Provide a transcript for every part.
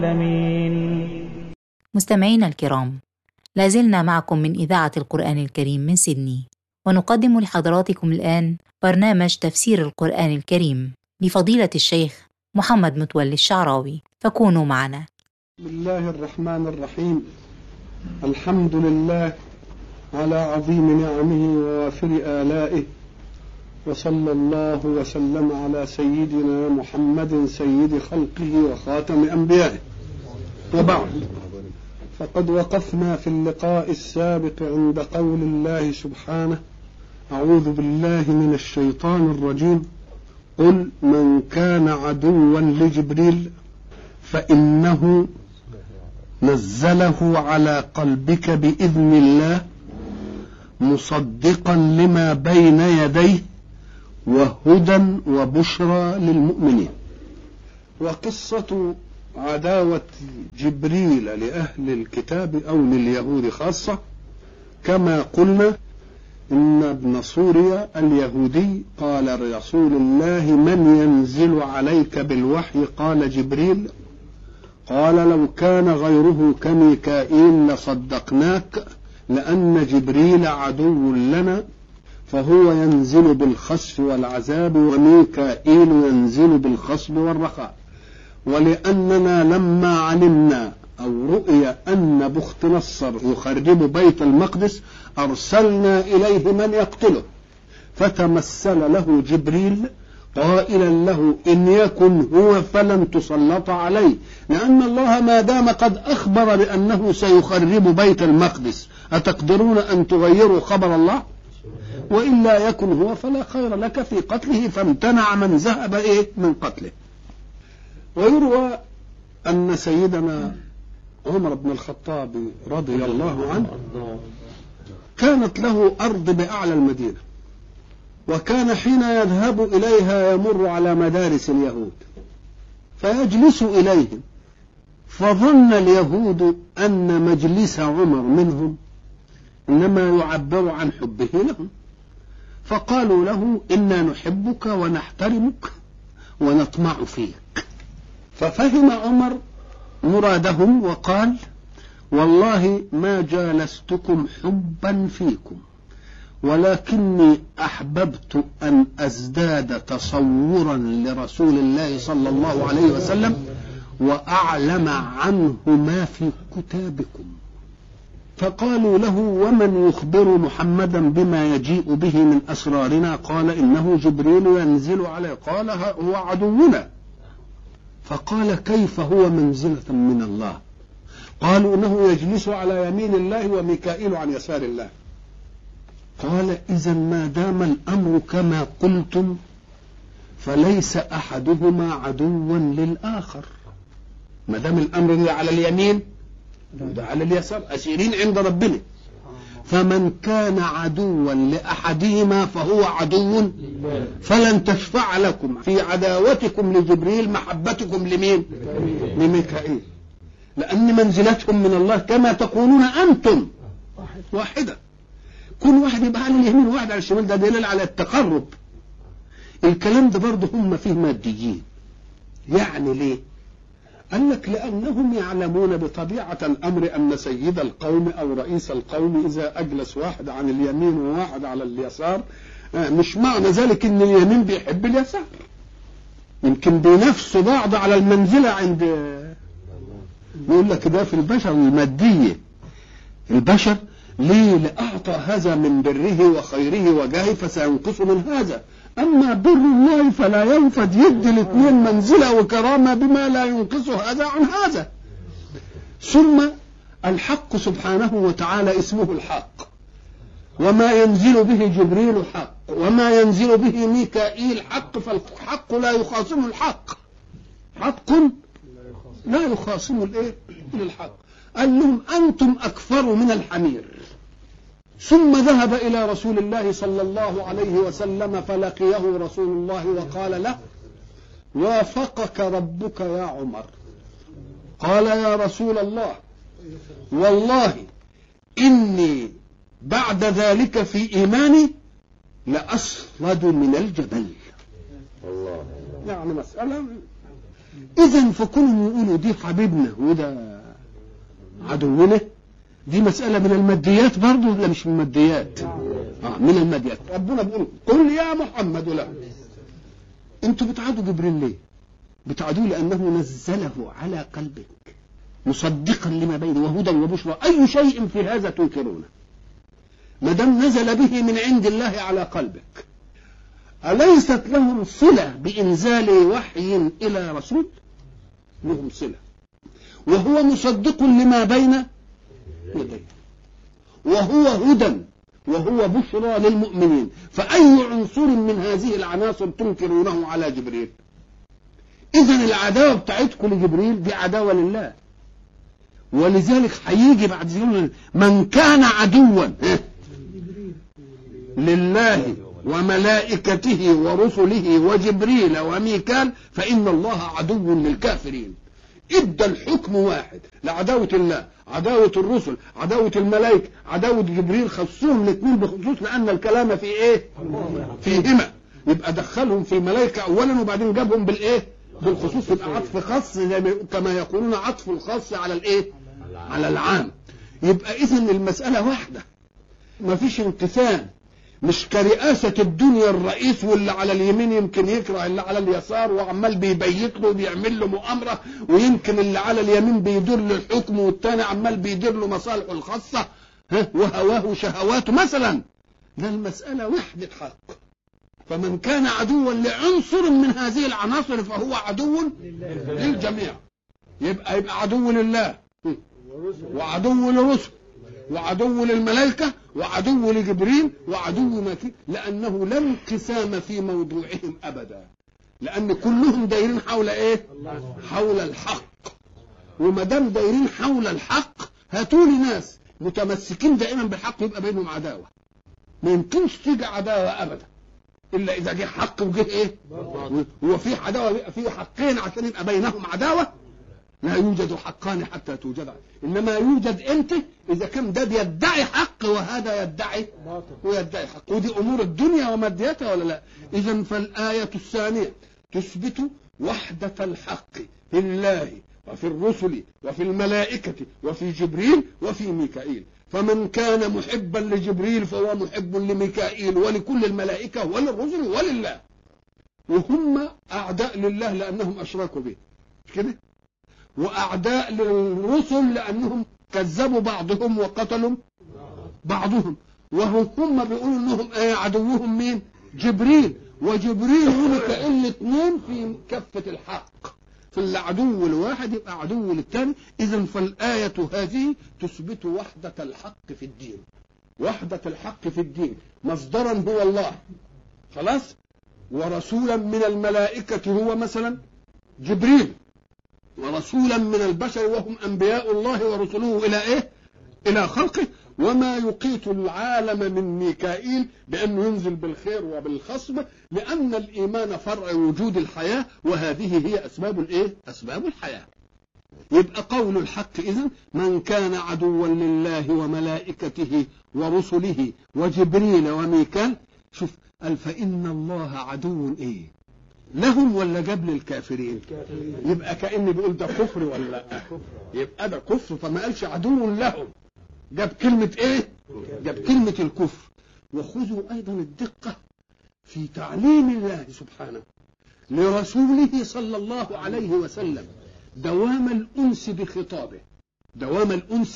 العالمين مستمعينا الكرام لازلنا معكم من إذاعة القرآن الكريم من سيدني ونقدم لحضراتكم الآن برنامج تفسير القرآن الكريم لفضيلة الشيخ محمد متولي الشعراوي فكونوا معنا بسم الله الرحمن الرحيم الحمد لله على عظيم نعمه ووافر آلائه وصلى الله وسلم على سيدنا محمد سيد خلقه وخاتم أنبيائه وبعد فقد وقفنا في اللقاء السابق عند قول الله سبحانه أعوذ بالله من الشيطان الرجيم قل من كان عدوا لجبريل فإنه نزله على قلبك بإذن الله مصدقا لما بين يديه وهدى وبشرى للمؤمنين وقصة عداوة جبريل لأهل الكتاب أو لليهود خاصة كما قلنا إن ابن سوريا اليهودي قال رسول الله من ينزل عليك بالوحي قال جبريل قال لو كان غيره كميكائيل لصدقناك لأن جبريل عدو لنا فهو ينزل بالخسف والعذاب وميكائيل ينزل بالخصب والرخاء ولأننا لما علمنا أو رؤي أن بخت نصر يخرب بيت المقدس أرسلنا إليه من يقتله فتمثل له جبريل قائلا له إن يكن هو فلن تسلط عليه لأن الله ما دام قد أخبر بأنه سيخرب بيت المقدس أتقدرون أن تغيروا خبر الله وإلا يكن هو فلا خير لك في قتله فامتنع من ذهب إيه من قتله ويروى أن سيدنا عمر بن الخطاب رضي الله عنه كانت له أرض بأعلى المدينة وكان حين يذهب إليها يمر على مدارس اليهود فيجلس إليهم فظن اليهود أن مجلس عمر منهم إنما يعبر عن حبه لهم فقالوا له إنا نحبك ونحترمك ونطمع فيك ففهم عمر مرادهم وقال والله ما جالستكم حبا فيكم ولكني احببت ان ازداد تصورا لرسول الله صلى الله عليه وسلم واعلم عنه ما في كتابكم فقالوا له ومن يخبر محمدا بما يجيء به من اسرارنا قال انه جبريل ينزل عليه قال هو عدونا فقال كيف هو منزله من الله قالوا انه يجلس على يمين الله وميكائيل عن يسار الله قال اذا ما دام الامر كما قلتم فليس احدهما عدوا للاخر ما دام الامر ده على اليمين ده على اليسار اسيرين عند ربنا فمن كان عدوا لاحدهما فهو عدو فلن تشفع لكم في عداوتكم لجبريل محبتكم لمين لميكائيل لان منزلتهم من الله كما تقولون انتم واحده كل واحد يبقى على اليمين وواحد على الشمال ده دليل على التقرب الكلام ده برضه هم فيه ماديين يعني ليه قال لك لأنهم يعلمون بطبيعة الأمر أن سيد القوم أو رئيس القوم إذا أجلس واحد عن اليمين وواحد على اليسار مش معنى ذلك أن اليمين بيحب اليسار يمكن بينافسوا بعض على المنزلة عند يقول لك ده في البشر المادية البشر ليه لأعطى هذا من بره وخيره وجاهه فسينقص من هذا أما بر الله فلا ينفد يدي الاثنين منزلة وكرامة بما لا ينقص هذا عن هذا ثم الحق سبحانه وتعالى اسمه الحق وما ينزل به جبريل حق وما ينزل به ميكائيل حق فالحق لا يخاصم الحق حق لا يخاصم الايه الحق قال لهم انتم اكفر من الحمير ثم ذهب إلى رسول الله صلى الله عليه وسلم فلقيه رسول الله وقال له وافقك ربك يا عمر قال يا رسول الله والله إني بعد ذلك في إيماني لأصلد من الجبل الله يعني مسألة اذا فكونهم يقولوا دي حبيبنا وده عدونا دي مسألة من الماديات برضه ولا مش من الماديات؟ اه من الماديات ربنا بيقول قل يا محمد له انتوا بتعادوا جبريل ليه؟ بتعادوه لأنه نزله على قلبك مصدقا لما بينه وهدى وبشرى أي شيء في هذا تنكرونه ما دام نزل به من عند الله على قلبك أليست لهم صلة بإنزال وحي إلى رسول لهم صلة وهو مصدق لما بين يديه وهو هدى وهو بشرى للمؤمنين فأي عنصر من هذه العناصر تنكرونه على جبريل إذا العداوة بتاعتكم لجبريل دي عداوة لله ولذلك هيجي بعد يقول من كان عدوا لله وملائكته ورسله وجبريل وميكال فإن الله عدو للكافرين ادى الحكم واحد لعداوة الله عداوة الرسل عداوة الملائكة عداوة جبريل خصهم الاثنين بخصوص لأن الكلام في ايه فيهما يبقى دخلهم في الملائكة أولا وبعدين جابهم بالإيه بالخصوص يبقى عطف خاص زي ما كما يقولون عطف الخاص على الإيه على العام يبقى إذا المسألة واحدة ما فيش انقسام مش كرئاسة الدنيا الرئيس واللي على اليمين يمكن يكره اللي على اليسار وعمال بيبيت له وبيعمل له مؤامرة ويمكن اللي على اليمين بيدير له الحكم والتاني عمال بيدير له مصالحه الخاصة ها وهواه وشهواته مثلا ده المسألة وحدة حق فمن كان عدوا لعنصر من هذه العناصر فهو عدو للجميع يبقى يبقى عدو لله وعدو للرسل وعدو للملائكة وعدو لجبريل وعدو مكين لأنه لا انقسام في موضوعهم أبدا لأن كلهم دايرين حول إيه حول الحق وما دام دايرين حول الحق هاتوا لي ناس متمسكين دائما بالحق يبقى بينهم عداوة ما يمكنش تيجي عداوة أبدا إلا إذا جه حق وجه إيه هو في عداوة في حقين عشان يبقى بينهم عداوة لا يوجد حقان حتى توجد انما يوجد امتى اذا كان ده بيدعي حق وهذا يدعي ويدعي حق ودي امور الدنيا ومادياتها ولا لا اذا فالايه الثانيه تثبت وحده الحق في الله وفي الرسل وفي الملائكه وفي جبريل وفي ميكائيل فمن كان محبا لجبريل فهو محب لميكائيل ولكل الملائكه وللرسل ولله وهم اعداء لله لانهم اشركوا به مش كده واعداء للرسل لانهم كذبوا بعضهم وقتلوا بعضهم وهم هم بيقولوا انهم ايه عدوهم مين جبريل وجبريل وميكائيل الاثنين في كفة الحق في العدو الواحد يبقى عدو للثاني اذا فالآية هذه تثبت وحدة الحق في الدين وحدة الحق في الدين مصدرا هو الله خلاص ورسولا من الملائكة هو مثلا جبريل ورسولا من البشر وهم انبياء الله ورسله الى ايه الى خلقه وما يقيت العالم من ميكائيل بانه ينزل بالخير وبالخصب لان الايمان فرع وجود الحياه وهذه هي اسباب الايه اسباب الحياه يبقى قول الحق اذا من كان عدوا لله وملائكته ورسله وجبريل وميكال شوف قال فان الله عدو ايه لهم ولا جاب للكافرين يبقى كأن بيقول ده كفر ولا لا يبقى ده كفر فما قالش عدو لهم جاب كلمة ايه جاب كلمة الكفر وخذوا ايضا الدقة في تعليم الله سبحانه لرسوله صلى الله عليه وسلم دوام الأنس بخطابه دوام الأنس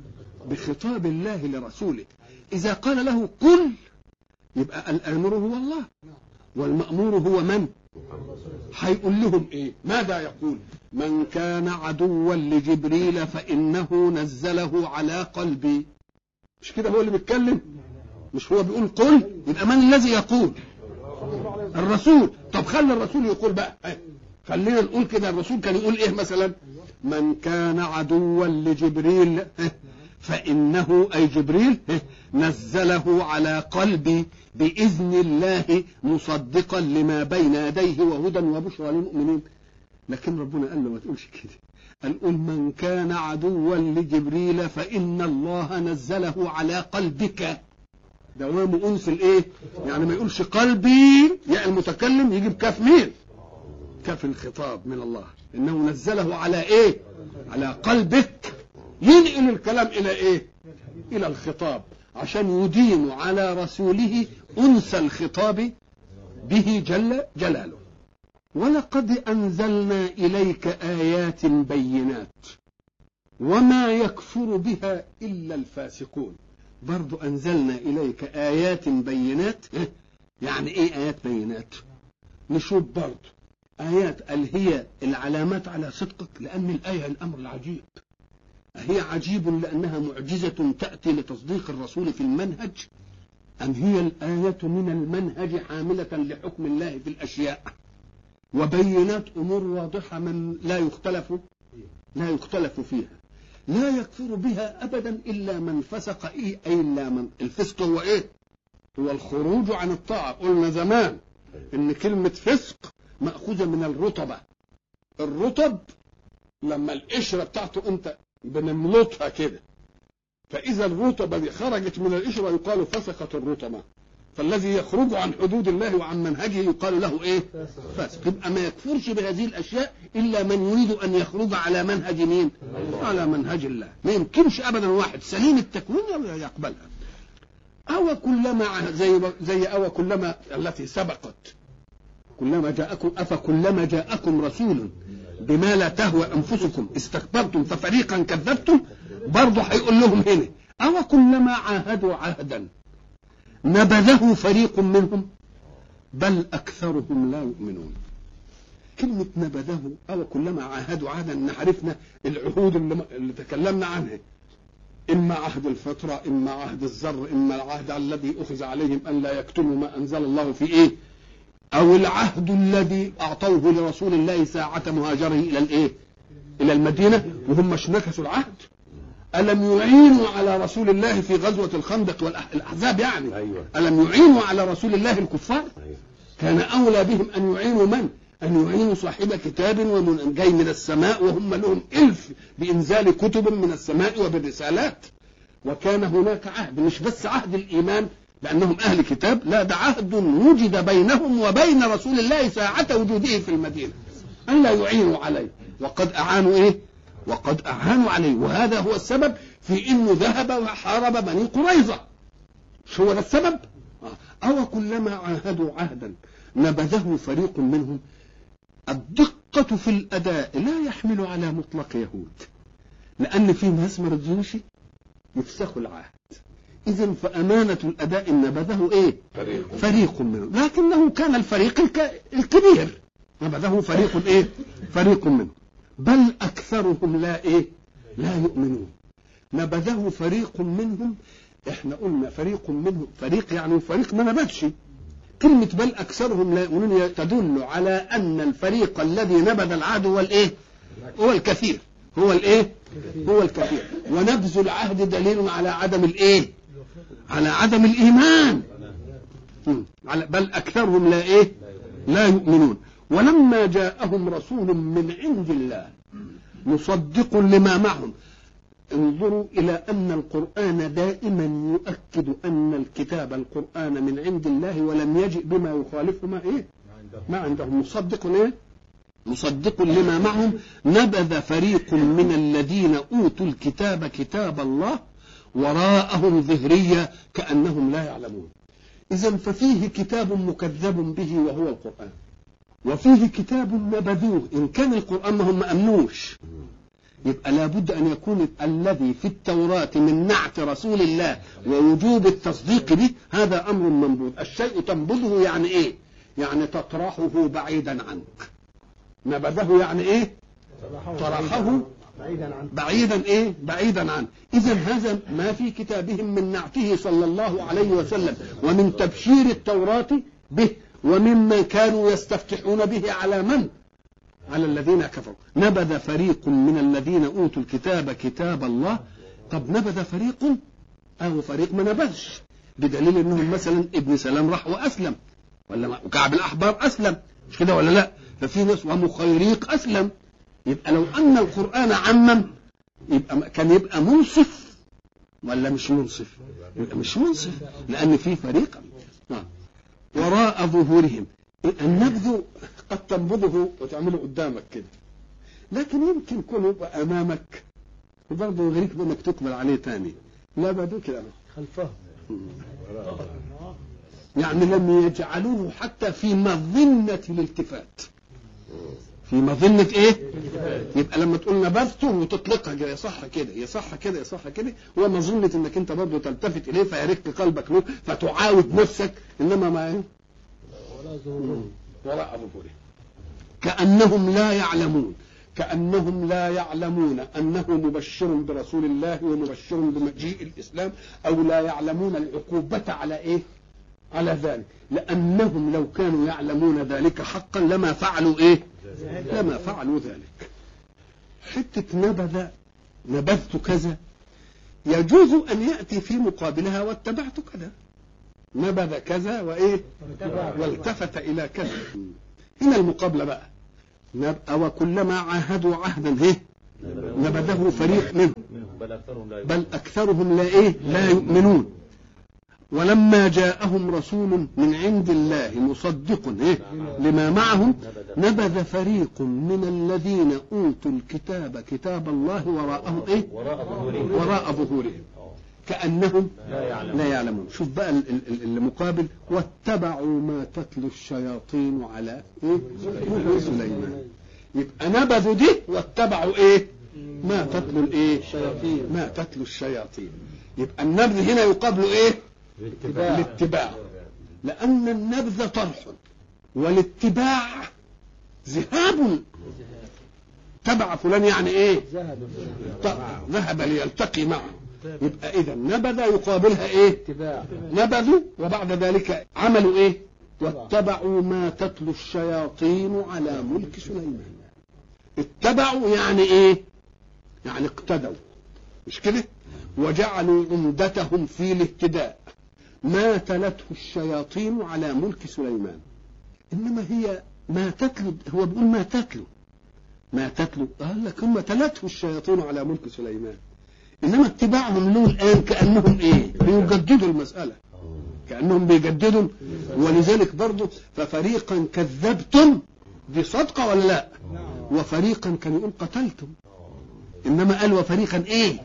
بخطاب الله لرسوله إذا قال له قل يبقى الآمر هو الله والمأمور هو من هيقول لهم ايه ماذا يقول من كان عدوا لجبريل فانه نزله على قلبي مش كده هو اللي بيتكلم مش هو بيقول قل يبقى من الذي يقول الرسول طب خلي الرسول يقول بقى خلينا نقول كده الرسول كان يقول ايه مثلا من كان عدوا لجبريل فإنه أي جبريل نزله على قلبي بإذن الله مصدقا لما بين يديه وهدى وبشرى للمؤمنين لكن ربنا قال له ما تقولش كده قال قل من كان عدوا لجبريل فإن الله نزله على قلبك دوام أنس الإيه؟ يعني ما يقولش قلبي يا المتكلم يجيب كاف مين؟ كاف الخطاب من الله انه نزله على ايه على قلبك ينقل الكلام الى ايه الى الخطاب عشان يدين على رسوله انس الخطاب به جل جلاله ولقد انزلنا اليك ايات بينات وما يكفر بها الا الفاسقون برضو انزلنا اليك ايات بينات يعني ايه ايات بينات نشوف برضو ايات قال هي العلامات على صدقك لان الايه الامر العجيب هي عجيب لانها معجزه تاتي لتصديق الرسول في المنهج ام هي الايه من المنهج حامله لحكم الله في الاشياء وبينات امور واضحه من لا يختلف لا يختلف فيها لا يكفر بها ابدا الا من فسق ايه اي الا من الفسق هو ايه هو الخروج عن الطاعه قلنا زمان ان كلمه فسق ماخوذه من الرطبه الرطب لما القشره بتاعته انت بنملطها كده فاذا الرطبه دي خرجت من القشره يقال فسقت الرطبه فالذي يخرج عن حدود الله وعن منهجه يقال له ايه فاسق يبقى ما يكفرش بهذه الاشياء الا من يريد ان يخرج على منهج مين على منهج الله ما يمكنش ابدا واحد سليم التكوين يقبلها او كلما زي زي او كلما التي سبقت كلما جاءكم افكلما جاءكم رسول بما لا تهوى انفسكم استكبرتم ففريقا كذبتم برضه هيقول لهم هنا او كلما عاهدوا عهدا نبذه فريق منهم بل اكثرهم لا يؤمنون كلمة نبذه أو كلما عاهدوا عهدا إن عرفنا العهود اللي, اللي تكلمنا عنها إما عهد الفطرة إما عهد الزر إما العهد الذي أخذ عليهم أن لا يكتموا ما أنزل الله في إيه أو العهد الذي أعطوه لرسول الله ساعة مهاجره إلى الإيه إلى المدينة وهم مش نكثوا العهد ألم يعينوا على رسول الله في غزوة الخندق والأحزاب يعني أيوة. ألم يعينوا على رسول الله الكفار أيوة. كان أولى بهم أن يعينوا من أن يعينوا صاحب كتاب ومن جاي من السماء وهم لهم إلف بإنزال كتب من السماء وبالرسالات وكان هناك عهد مش بس عهد الإيمان لأنهم أهل كتاب لا ده عهد وجد بينهم وبين رسول الله ساعة وجوده في المدينة أن لا يعينوا عليه وقد أعانوا إيه وقد أعانوا عليه وهذا هو السبب في أنه ذهب وحارب بني قريظة مش هو ده السبب آه. أو كلما عاهدوا عهدا نبذه فريق منهم الدقة في الأداء لا يحمل على مطلق يهود لأن في ناس ما رضيوش يفسخوا العهد إذا فأمانة الأداء نبذه إيه؟ فريق فريق منهم لكنه كان الفريق الك... الكبير نبذه فريق إيه؟ فريق منهم بل أكثرهم لا إيه؟ لا يؤمنون نبذه فريق منهم احنا قلنا فريق منهم فريق يعني فريق ما نبذش كلمة بل أكثرهم لا يؤمنون تدل على أن الفريق الذي نبذ العهد هو الإيه؟ هو الكثير هو الإيه؟ هو الكثير ونبذ العهد دليل على عدم الإيه؟ على عدم الإيمان مم. على بل أكثرهم لا إيه؟ لا يؤمنون ولما جاءهم رسول من عند الله مصدق لما معهم انظروا إلى أن القرآن دائما يؤكد أن الكتاب القرآن من عند الله ولم يجئ بما يخالفه ما إيه ما عندهم مصدق إيه مصدق لما معهم نبذ فريق من الذين أوتوا الكتاب كتاب الله وراءهم ظهرية كأنهم لا يعلمون إذا ففيه كتاب مكذب به وهو القرآن وفيه كتاب نبذوه إن كان القرآن ما هم أمنوش يبقى لابد أن يكون الذي في التوراة من نعت رسول الله ووجوب التصديق به هذا أمر منبوذ الشيء تنبذه يعني إيه يعني تطرحه بعيدا عنك نبذه يعني إيه طرحه بعيدا عن بعيدا ايه بعيدا عنه اذا هذا ما في كتابهم من نعته صلى الله عليه وسلم ومن تبشير التوراة به ومما كانوا يستفتحون به على من على الذين كفروا نبذ فريق من الذين اوتوا الكتاب كتاب الله طب نبذ فريق او فريق ما نبذش بدليل انهم مثلا ابن سلام راح واسلم ولا ما- وكعب الاحبار اسلم مش كده ولا لا ففي ناس ومخيريق اسلم يبقى لو ان القران عمم يبقى كان يبقى منصف ولا مش منصف يبقى مش منصف لان في فريق آه. وراء ظهورهم النبذ قد تنبذه وتعمله قدامك كده لكن يمكن كله يبقى امامك وبرضه يغريك بانك تقبل عليه تاني لا بدو كده خلفه يعني لم يجعلوه حتى في مظنة الالتفات في مظنة ايه يبقى لما تقول نبذته وتطلقها كده يصح كده يصح كده يصح كده هو مظنة انك انت برضه تلتفت اليه فيرق قلبك له فتعاود نفسك انما ما ايه ولا ظهور وراء ظهوره كأنهم لا يعلمون كأنهم لا يعلمون أنه مبشر برسول الله ومبشر بمجيء الإسلام أو لا يعلمون العقوبة على إيه على ذلك لأنهم لو كانوا يعلمون ذلك حقا لما فعلوا إيه لما فعلوا ذلك حتة نبذ نبذت كذا يجوز أن يأتي في مقابلها واتبعت كذا نبذ كذا وإيه والتفت إلى كذا هنا المقابلة بقى نب- وكلما عاهدوا عهدا ايه نبذه فريق منهم بل أكثرهم لا بل اكثرهم لا ايه لا يؤمنون ولما جاءهم رسول من عند الله مصدق ايه لما معهم نبذ فريق من الذين اوتوا الكتاب كتاب الله وراءهم ايه وراء ظهورهم وراء ظهورهم كانهم لا يعلمون. لا يعلمون شوف بقى ال- ال- المقابل واتبعوا ما تتلو الشياطين على ايه ملك سليمان يبقى نبذوا دي واتبعوا ايه ما تتلو الايه الشياطين ما تتلو الشياطين يبقى النبذ هنا يقابل ايه الاتباع لان النبذ طرح والاتباع ذهاب تبع فلان يعني ايه ذهب طب ذهب ليلتقي معه يبقى اذا نبذ يقابلها ايه اتباع نبذوا وبعد ذلك عملوا ايه واتبعوا ما تتلو الشياطين على ملك سليمان اتبعوا يعني ايه يعني اقتدوا مش كده وجعلوا عمدتهم في الاهتداء ما تلته الشياطين على ملك سليمان انما هي ما تتلو هو بيقول ما تتلو ما تتلو قال لك هم تلته الشياطين على ملك سليمان انما اتباعهم له الان كانهم ايه بيجددوا المساله كانهم بيجددوا ولذلك برضه ففريقا كذبتم دي صدقه ولا لا وفريقا كان يقول قتلتم انما قال وفريقا ايه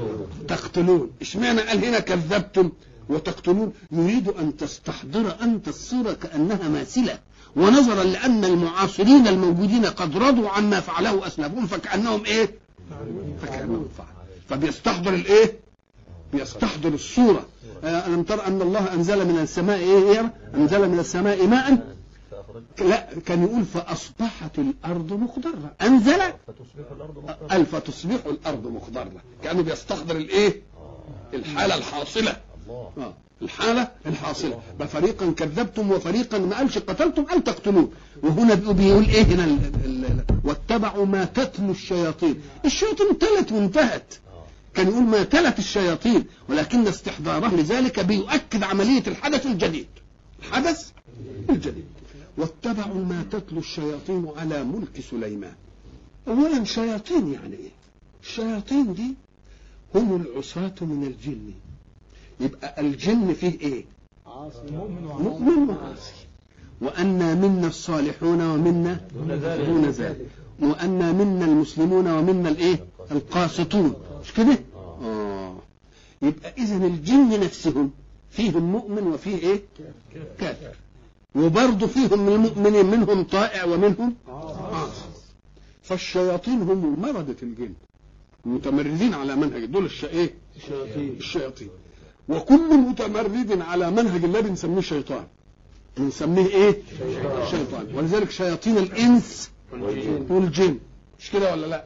تقتلون اشمعنى قال هنا كذبتم وتقتلون يريد ان تستحضر انت الصوره كانها ماثله ونظرا لان المعاصرين الموجودين قد رضوا عما فعله اسلافهم فكانهم ايه فكانهم فعل فبيستحضر الايه بيستحضر الصوره آه، الم تر ان الله انزل من السماء ايه إيه؟ انزل من السماء ماء فأخرج لا كان يقول فاصبحت الارض مخضره انزل فتصبح الأرض مخضرة قال فتصبح الارض مخضره كانه بيستحضر الايه الحاله الحاصله الله آه. الحالة الحاصلة ففريقا كذبتم وفريقا ما قالش قتلتم قال تقتلون وهنا بيقول- بيقول ايه هنا ال- ال- ال- واتبعوا ما تتلو الشياطين الشياطين تلت وانتهت كان يقول ما تلت الشياطين ولكن استحضاره لذلك بيؤكد عملية الحدث الجديد الحدث الجديد واتبعوا ما تتلو الشياطين على ملك سليمان اولا شياطين يعني ايه الشياطين دي هم العصاة من الجن يبقى الجن فيه ايه عاصي مؤمن مؤمن وعاصي وأنا منا الصالحون ومنا دون ذلك. دون ذلك وأنا منا المسلمون ومنا الايه القاسطون مش كده آه. يبقى إذا الجن نفسهم فيهم مؤمن وفيه ايه كافر وبرضه فيهم من المؤمنين منهم طائع ومنهم عاصي فالشياطين هم مرضة الجن متمردين على منهج دول الش... ايه الشياطين الشياطين وكل متمرد على منهج الله بنسميه شيطان بنسميه ايه شيطان ولذلك شياطين الانس والجن مش كده ولا لا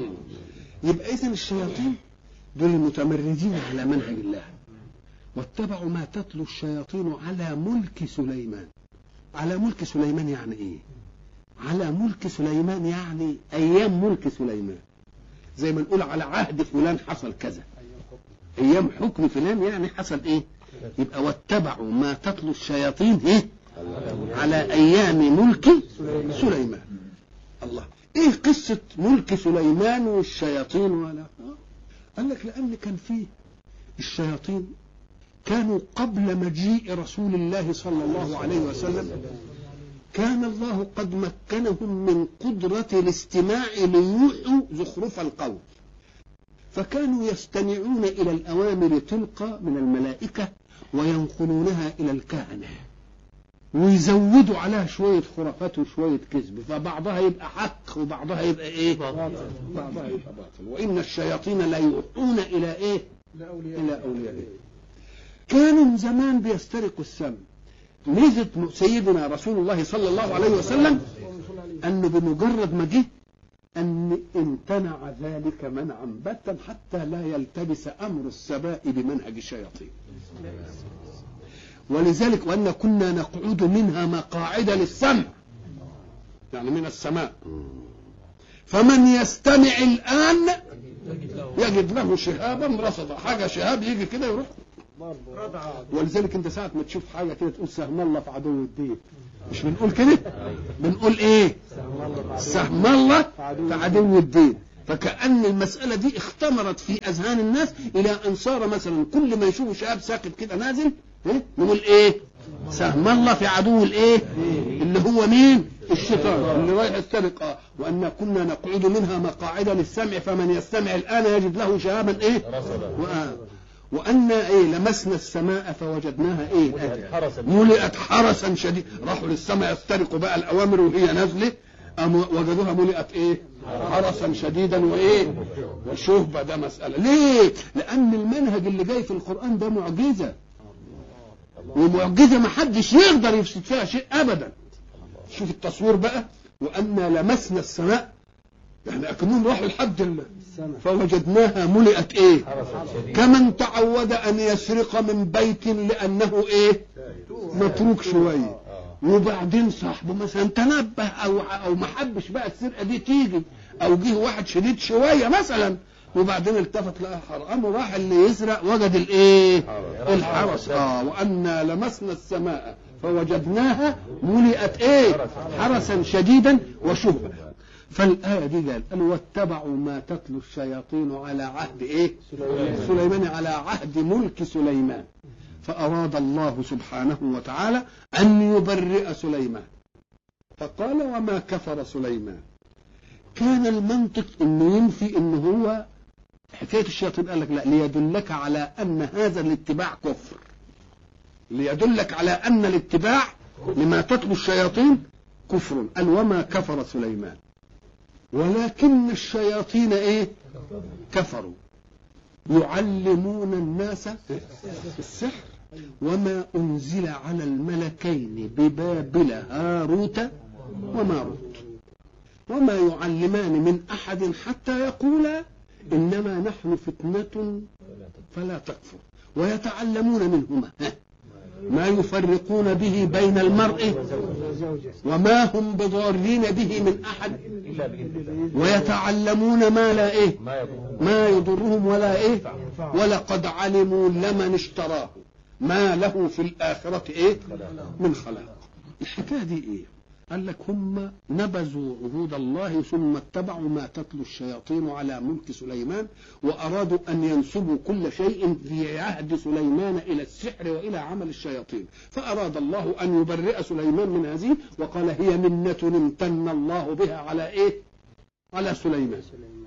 يبقى اذا الشياطين دول المتمردين على منهج الله واتبعوا ما تتلو الشياطين على ملك سليمان على ملك سليمان يعني ايه على ملك سليمان يعني ايام ملك سليمان زي ما نقول على عهد فلان حصل كذا ايام حكم فلان يعني حصل ايه يبقى واتبعوا ما تتلو الشياطين ايه على ايام ملك سليمان الله ايه قصة ملك سليمان والشياطين ولا آه. قال لك لان كان فيه الشياطين كانوا قبل مجيء رسول الله صلى الله عليه وسلم كان الله قد مكنهم من قدرة الاستماع ليوحوا زخرف القول فكانوا يستمعون إلى الأوامر تلقى من الملائكة وينقلونها إلى الكهنة ويزودوا عليها شوية خرافات وشوية كذب فبعضها يبقى حق وبعضها يبقى إيه بعضها يبقى باطل وإن الشياطين لا يوحون إلى إيه إلى أوليائهم كانوا زمان بيسترقوا السمع ميزة سيدنا رسول الله صلى الله عليه وسلم أنه بمجرد ما جه أن امتنع ذلك منعا باتا حتى لا يلتبس أمر السماء بمنهج الشياطين ولذلك وأن كنا نقعد منها مقاعد للسمع يعني من السماء فمن يستمع الآن يجد له شهابا رصدا حاجة شهاب يجي كده يروح ولذلك انت ساعة ما تشوف حاجة كده تقول سهم الله في عدو الدين مش بنقول كده بنقول ايه سهم الله في عدو الدين فكأن المسألة دي اختمرت في أذهان الناس إلى أن صار مثلا كل ما يشوفوا شهاب ساقط كده نازل إيه؟ نقول إيه سهم الله في عدو الإيه اللي هو مين الشيطان اللي رايح يسترق اه وأن كنا نقعد منها مقاعد للسمع فمن يستمع الآن يجد له شهابا إيه وآه. وأن إيه لمسنا السماء فوجدناها إيه حرسا. ملئت حرسا شديد راحوا للسماء يسترقوا بقى الأوامر وهي نازلة أم وجدوها ملئت إيه حرسا شديدا وإيه وشهبة ده مسألة ليه لأن المنهج اللي جاي في القرآن ده معجزة ومعجزة ما حدش يقدر يفسد فيها شيء أبدا شوف التصوير بقى وأنا لمسنا السماء يعني أكنهم راحوا لحد ال- فوجدناها ملئت إيه كمن تعود أن يسرق من بيت لأنه إيه متروك شوية وبعدين صاحبه مثلا تنبه أو أو ما حبش بقى السرقة دي تيجي أو جه واحد شديد شوية مثلا وبعدين التفت لقى حرام وراح اللي يسرق وجد الايه الحرس اه وأنا لمسنا السماء فوجدناها ملئت ايه حرسا شديدا وشهبا فالآية دي قال قال واتبعوا ما تتلو الشياطين على عهد ايه سليمان على عهد ملك سليمان فأراد الله سبحانه وتعالى أن يبرئ سليمان فقال وما كفر سليمان كان المنطق انه ينفي ان هو حكايه الشياطين قال لك لا ليدلك على ان هذا الاتباع كفر ليدلك على ان الاتباع لما تتلو الشياطين كفر قال وما كفر سليمان ولكن الشياطين ايه كفروا يعلمون الناس السحر وما انزل على الملكين ببابل هاروت وماروت وما يعلمان من احد حتى يقولا انما نحن فتنه فلا تكفر ويتعلمون منهما ها، ما يفرقون به بين المرء وما هم بضارين به من احد إلا بإذن الله ويتعلمون ما لا ايه ما يكون ما يضرهم ولا ايه ولقد علموا لمن اشتراه ما له في الآخرة ايه من خلاق الحكاية دي ايه قال لك هم نبذوا عهود الله ثم اتبعوا ما تتلو الشياطين على ملك سليمان وأرادوا أن ينسبوا كل شيء في عهد سليمان إلى السحر وإلى عمل الشياطين فأراد الله أن يبرئ سليمان من هذه وقال هي منة امتن الله بها على إيه على سليمان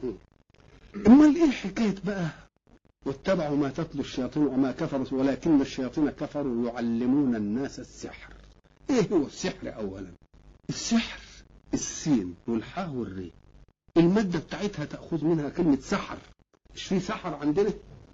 امال ايه حكايه بقى واتبعوا ما تتلو الشياطين وما كفروا ولكن الشياطين كفروا يعلمون الناس السحر ايه هو السحر اولا السحر السين والحاء والري الماده بتاعتها تاخذ منها كلمه سحر مش في سحر عندنا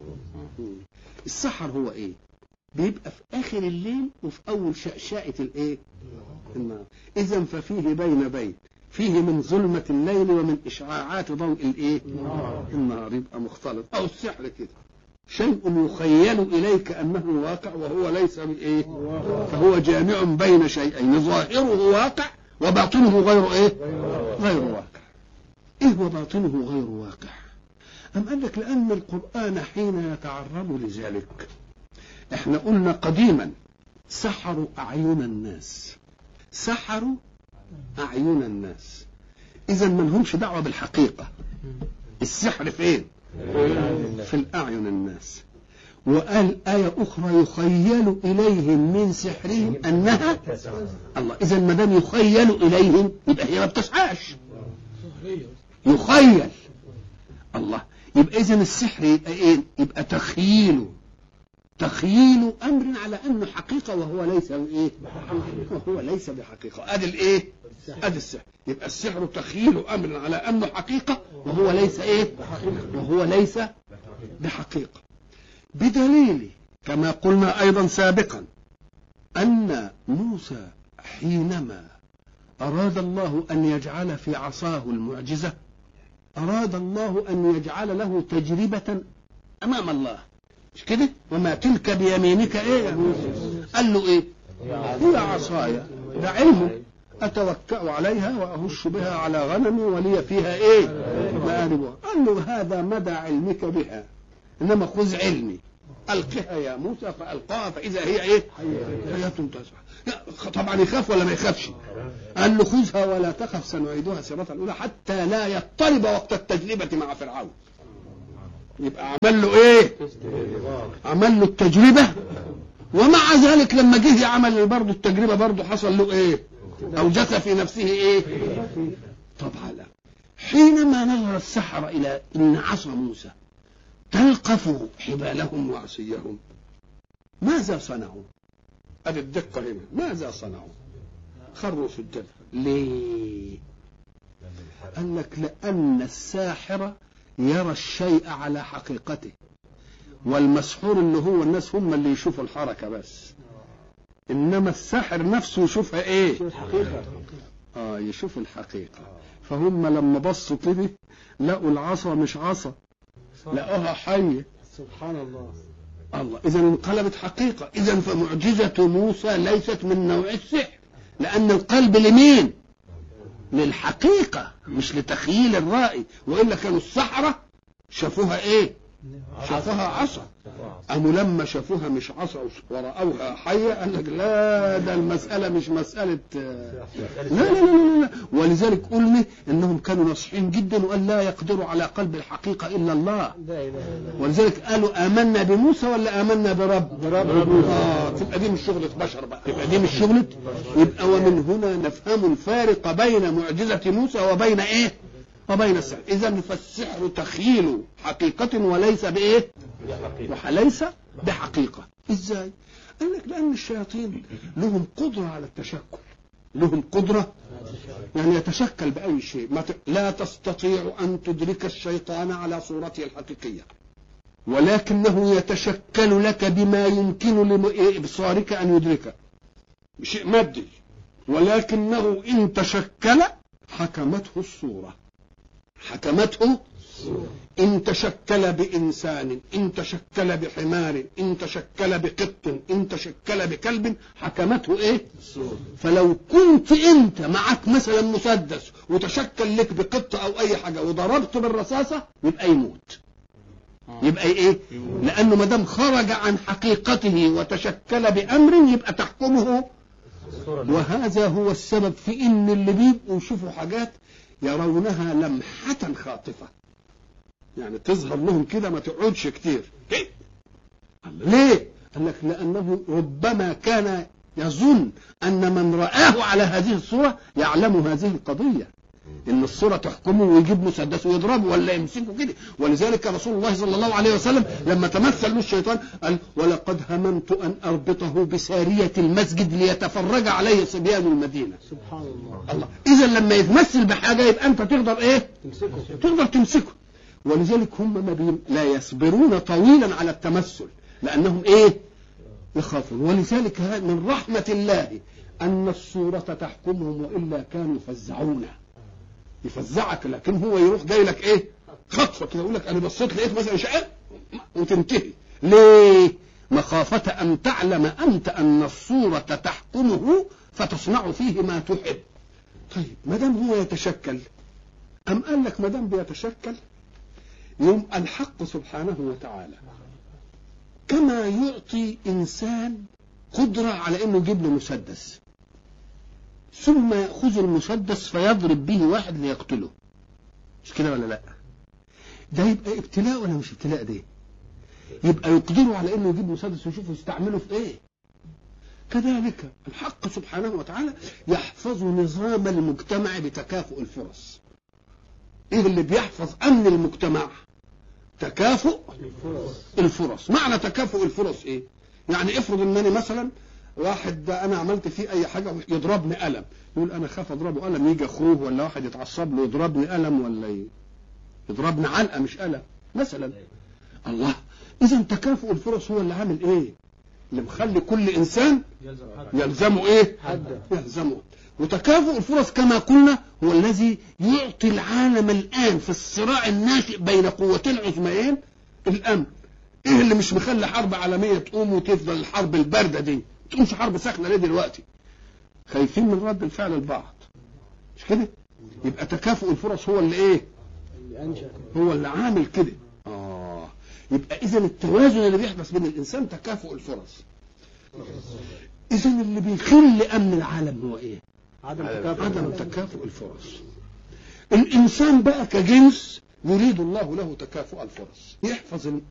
السحر هو ايه بيبقى في اخر الليل وفي اول شأشاءة الايه النهار اذا ففيه بين بين فيه من ظلمة الليل ومن إشعاعات ضوء الإيه؟ النهار يبقى مختلط أو السحر كده شيء يخيل إليك أنه واقع وهو ليس بإيه؟ فهو جامع بين شيئين ظاهره واقع وباطنه غير إيه؟ غير واقع إيه وباطنه غير واقع؟ أم قال لك لأن القرآن حين يتعرض لذلك احنا قلنا قديما سحروا أعين الناس سحروا أعين الناس إذا ما لهمش دعوة بالحقيقة السحر فين؟ في الأعين الناس وقال آية أخرى يخيل إليهم من سحرهم أنها الله إذا ما دام يخيل إليهم يبقى هي ما بتسعاش يخيل الله يبقى إذا السحر يبقى إيه؟ يبقى تخييل تخييل أمر على أنه حقيقة وهو ليس إيه؟ وهو ليس بحقيقة أدي الإيه؟ أدي السحر يبقى السحر تخييل أمر على أنه حقيقة وهو ليس إيه؟ وهو ليس بحقيقة بدليل كما قلنا أيضا سابقا أن موسى حينما أراد الله أن يجعل في عصاه المعجزة أراد الله أن يجعل له تجربة أمام الله مش كده وما تلك بيمينك إيه يا موسى قال له إيه هي عصايا ده علمه أتوكأ عليها وأهش بها على غنمي ولي فيها إيه مآرب قال له هذا مدى علمك بها إنما خذ علمي ألقها يا موسى فألقاها فإذا هي إيه حياة تسبح طبعا يخاف ولا ما يخافش قال له خذها ولا تخف سنعيدها سيرة الأولى حتى لا يضطرب وقت التجربة مع فرعون يبقى عمل له ايه عمل له التجربة ومع ذلك لما جه يعمل برضه التجربة برضه حصل له ايه اوجس في نفسه ايه طبعا لا حينما نظر السحرة الى ان عصا موسى تلقف حبالهم وعصيهم ماذا صنعوا ادي الدقة هنا ماذا صنعوا خروا سجدا ليه قال لك لأن الساحر يرى الشيء على حقيقته والمسحور اللي هو الناس هم اللي يشوفوا الحركة بس إنما الساحر نفسه يشوفها إيه آه يشوف الحقيقة فهم لما بصوا كده لقوا العصا مش عصا لقوها حية سبحان الله الله إذا انقلبت حقيقة إذا فمعجزة موسى ليست من نوع السحر لأن القلب لمين للحقيقة مش لتخييل الرأي وإلا كانوا السحرة شافوها إيه شافوها عصا قاموا لما شافوها مش عصا ورأوها حية قال لك لا ده المسألة مش مسألة آه، لا لا لا لا, لا. ولذلك قلنا انهم كانوا ناصحين جدا وقال لا يقدروا على قلب الحقيقة الا الله لا اله الا الله ولذلك قالوا آمنا بموسى ولا آمنا برب برب آه تبقى دي مش شغلة بشر بقى تبقى دي مش شغلة يبقى ومن هنا نفهم الفارق بين معجزة موسى وبين ايه وبين السحر اذا فالسحر تخيل حقيقة وليس بايه وليس بحقيقة ازاي قال لك لان الشياطين لهم قدرة على التشكل لهم قدرة يعني يتشكل بأي شيء ما ت... لا تستطيع أن تدرك الشيطان على صورته الحقيقية ولكنه يتشكل لك بما يمكن لإبصارك أن يدركه شيء مادي ولكنه إن تشكل حكمته الصورة حكمته إن تشكل بإنسان إن تشكل بحمار إن تشكل بقط إن تشكل بكلب حكمته إيه فلو كنت أنت معك مثلا مسدس وتشكل لك بقط أو أي حاجة وضربت بالرصاصة يبقى يموت يبقى ايه لانه ما دام خرج عن حقيقته وتشكل بامر يبقى تحكمه وهذا هو السبب في ان اللي بيبقوا يشوفوا حاجات يرونها لمحة خاطفة يعني تظهر لهم كده ما تقعدش كتير إيه؟ ليه قال لك لانه ربما كان يظن ان من رآه على هذه الصورة يعلم هذه القضية ان الصورة تحكمه ويجيب مسدس ويضربه ولا يمسكه كده ولذلك رسول الله صلى الله عليه وسلم لما تمثل له الشيطان قال ولقد هممت ان اربطه بسارية المسجد ليتفرج عليه صبيان المدينة سبحان الله الله اذا لما يتمثل بحاجة يبقى انت تقدر ايه تمسكه تقدر تمسكه ولذلك هم ما بي... لا يصبرون طويلا على التمثل لانهم ايه يخافون ولذلك ها- من رحمة الله ان الصورة تحكمهم والا كانوا يفزعون يفزعك لكن هو يروح جاي لك ايه خطفه كده يقول لك انا بصيت لقيت مثلا شقه وتنتهي ليه مخافة أن تعلم أنت أن الصورة تحكمه فتصنع فيه ما تحب طيب ما دام هو يتشكل أم قال لك ما دام بيتشكل يوم الحق سبحانه وتعالى كما يعطي إنسان قدرة على إنه يجيب له مسدس ثم يأخذ المسدس فيضرب به واحد ليقتله مش كده ولا لا ده يبقى ابتلاء ولا مش ابتلاء ده يبقى يقدروا على انه يجيب مسدس ويشوفوا يستعملوا في ايه كذلك الحق سبحانه وتعالى يحفظ نظام المجتمع بتكافؤ الفرص ايه اللي بيحفظ امن المجتمع تكافؤ الفرص معنى تكافؤ الفرص ايه يعني افرض انني مثلا واحد ده انا عملت فيه اي حاجه يضربني قلم يقول انا خاف اضربه قلم يجي اخوه ولا واحد يتعصب له يضربني قلم ولا ي- يضربني علقه مش قلم مثلا الله اذا تكافؤ الفرص هو اللي عامل ايه اللي مخلي كل انسان يلزمه ايه حدا. يلزمه وتكافؤ الفرص كما قلنا هو الذي يعطي العالم الان في الصراع الناشئ بين قوتين عظميين الامن ايه اللي مش مخلي حرب عالميه تقوم وتفضل الحرب البارده دي ما تقومش حرب ساخنه ليه دلوقتي خايفين من رد الفعل البعض مش كده يبقى تكافؤ الفرص هو اللي ايه اللي انشا هو اللي عامل كده اه يبقى اذا التوازن اللي بيحدث بين الانسان تكافؤ الفرص اذا اللي بيخل امن العالم هو ايه عدم تكافؤ عدم تكافؤ الفرص الانسان بقى كجنس يريد الله له تكافؤ الفرص يحفظ